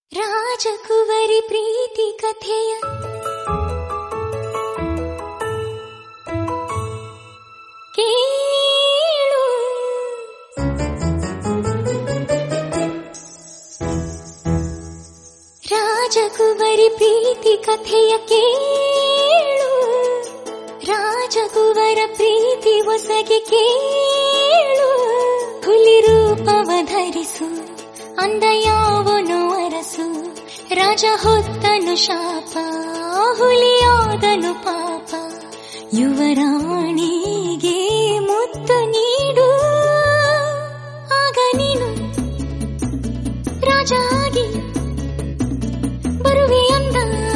ರಾಜಕುವರಿ ಪ್ರೀತಿ ಕಥೆಯ ಕೇಳು ರಾಜಕುವರಿ ಪ್ರೀತಿ ಕಥೆಯ ಕೇಳು ರಾಜಕುವರ ಪ್ರೀತಿ ಒಸಗೆ ಕೇಳು ಹುಲಿ ರೂಪವ ಧರಿಸು ಅಂದ ಯಾವನು ಅರಸು ರಾಜ ಹೊತ್ತನು ಶಾಪ ಹುಲಿಯಾದನು ಪಾಪ ಯುವರಾಣಿಗೆ ಮುತ್ತು ನೀಡು ಆಗ ನೀನು ರಾಜ ಆಗಿ ಬರುವೆ ಅಂದ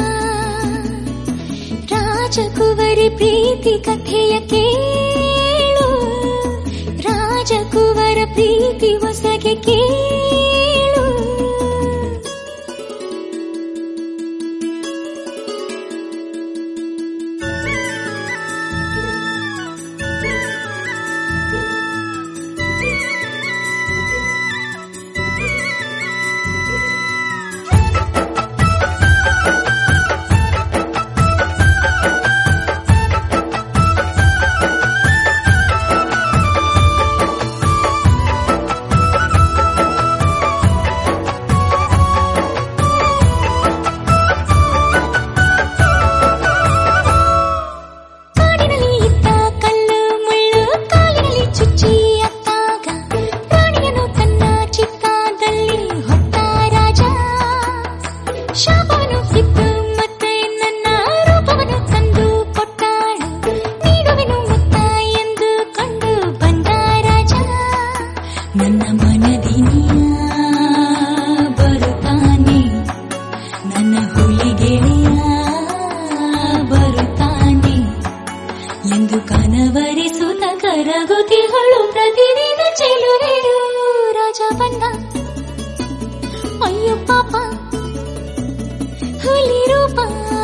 ರಾಜಕುವರಿ ಪ್ರೀತಿ ಕಥೆಯ ಕೇಳು ರಾಜಕುವರ ಪ್ರೀತಿ ಹೊಸಗೆ ಕೇಳು ಕಾಡಿನಲ್ಲಿ ಇದ್ದ ಕಲ್ಲು ಮುಳ್ಳು ಕಾಲಿನಲ್ಲಿ ಚುಚ್ಚಿ ಅತ್ತಾಗ ಪ್ರಾಣಿಯನ್ನು ತನ್ನ ಚಿತ್ತಾದಲ್ಲಿ ಹೊತ್ತ ರಾಜ ಶಾಪವನ್ನು ಬಿದ್ದು ಮತ್ತೆ ನನ್ನ ರೂಪವನ್ನು ತಂದು ಕೊಟ್ಟಾಳು ನೀಡುವೆನು ಮುತ್ತ ಎಂದು ಕಂಡು ಬಂದ ರಾಜ ನನ್ನ ಮನದಿನಿಯ ಬರುತ್ತಾನೆ ನನ್ನ ಹುಲಿಗೆಳೆಯ ಬರುತ್ತಾನೆ ಎಂದು ಕನವರಿಸುತ್ತ ಕರಗುತಿಗಳು ಪ್ರತಿದಿನ ಚೆಲುವೆರು ರಾಜ ಬಂದ ಅಯ್ಯೋ ಪಾಪ ಹುಲಿ ರೂಪ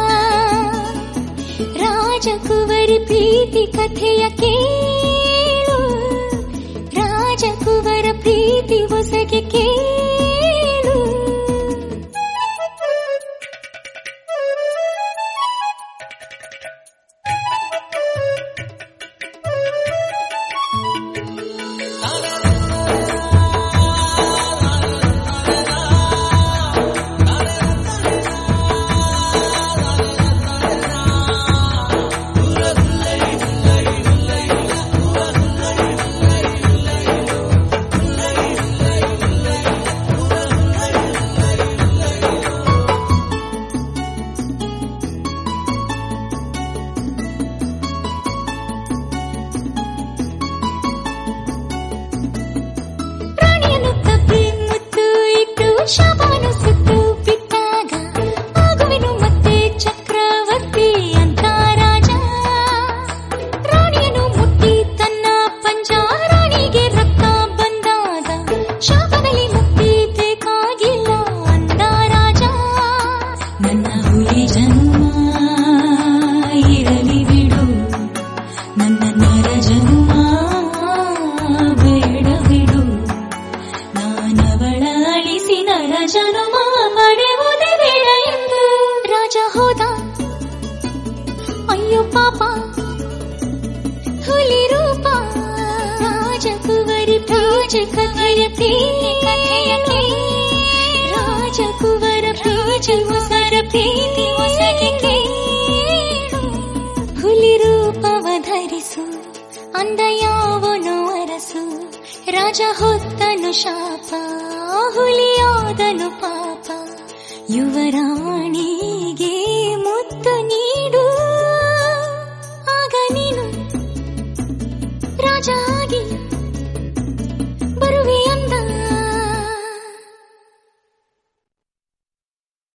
ರಾಜಕುವರಿ ಪ್ರೀತಿ ಕಥೆಯ ಕೇಳು ರಾಜಕುವರ ಪ್ರೀತಿ ಹೊಸಗೆ ಕೇಳು ಪ್ರಾಣಿಯನ್ನು ತಪ್ಪಿ ಮುತ್ತು ಇಟ್ಟು ಶಾಪವನ್ನು ಸುತ್ತು ಬಿಟ್ಟಾಗ ಆಗುವೆನು ಮತ್ತೆ ಚಕ್ರವರ್ತಿ ಅಂತ ರಾಜ ರಾಣಿಯನ್ನು ಮುಟ್ಟಿ ತನ್ನ ಪಂಜ ರಾಣಿಗೆ ರಕ್ತ ಬಂದಾಗ ಶಾಪದಲ್ಲಿ ಮುಕ್ತಿ ಬೇಕಾಗಿಲ್ಲ ಅಂದ ರಾಜ ನನ್ನ ಹುಲಿ ಜನ್ಮ ಇರಲಿ ಬಿಡು ನನ್ನ ನರ ಜನ್ಮ ಬೇಡ ಬಿಡು ನಾನವಳ ಅಳಿಸಿ ನರ ಜನ್ಮ ಪಡೆಯುವುದೇ ಬೇಡ ಎಂದು ರಾಜ ಹೋದ ಅಯ್ಯೋ ಪಾಪ ಹುಲಿ ರೂಪ ರಾಜಕುವರಿ ರಾಜ ಕಥೆಯ ಕಥೆಯ ರಾಜಕುವರ ಪ್ರೀತಿ ಹೊಸರ ಪ್ರೀತಿ ಹೊಸಗೆ ಕೇಳು ಹುಲಿ ರೂಪವ ಧರಿಸು ಅಂದ ಯಾವನು ಅರಸು ರಾಜ ಹೊತ್ತನು ಶಾಪ ಹುಲಿಯಾದನು ಪಾಪ ಯುವರಾಣಿಗೆ ಮುತ್ತು ನೀಡು ಆಗ ನೀನು ರಾಜ ಆಗಿ